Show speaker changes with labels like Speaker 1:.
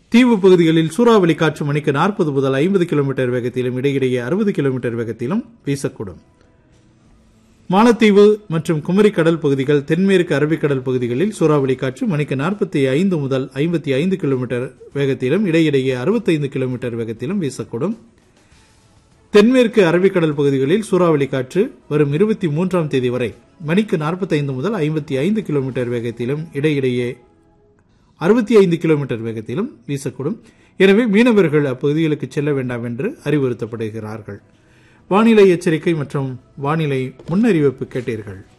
Speaker 1: தீவு பகுதிகளில் சூறாவளி காற்று மணிக்கு நாற்பது முதல் ஐம்பது கிலோமீட்டர் வேகத்திலும் இடையிடையே அறுபது கிலோமீட்டர் வேகத்திலும் வீசக்கூடும் மாலத்தீவு மற்றும் குமரி கடல் பகுதிகள் தென்மேற்கு அரபிக்கடல் பகுதிகளில் சூறாவளி காற்று மணிக்கு நாற்பத்தி ஐந்து முதல் ஐம்பத்தி ஐந்து கிலோமீட்டர் வேகத்திலும் இடையிடையே அறுபத்தைந்து கிலோமீட்டர் வேகத்திலும் வீசக்கூடும் தென்மேற்கு அரபிக்கடல் பகுதிகளில் சூறாவளி காற்று வரும் இருபத்தி மூன்றாம் தேதி வரை மணிக்கு நாற்பத்தைந்து முதல் ஐம்பத்தி ஐந்து கிலோமீட்டர் வேகத்திலும் இடையிடையே அறுபத்தி ஐந்து கிலோமீட்டர் வேகத்திலும் வீசக்கூடும் எனவே மீனவர்கள் அப்பகுதிகளுக்கு செல்ல வேண்டாம் என்று அறிவுறுத்தப்படுகிறார்கள் வானிலை எச்சரிக்கை மற்றும் வானிலை முன்னறிவிப்பு கேட்டீர்கள்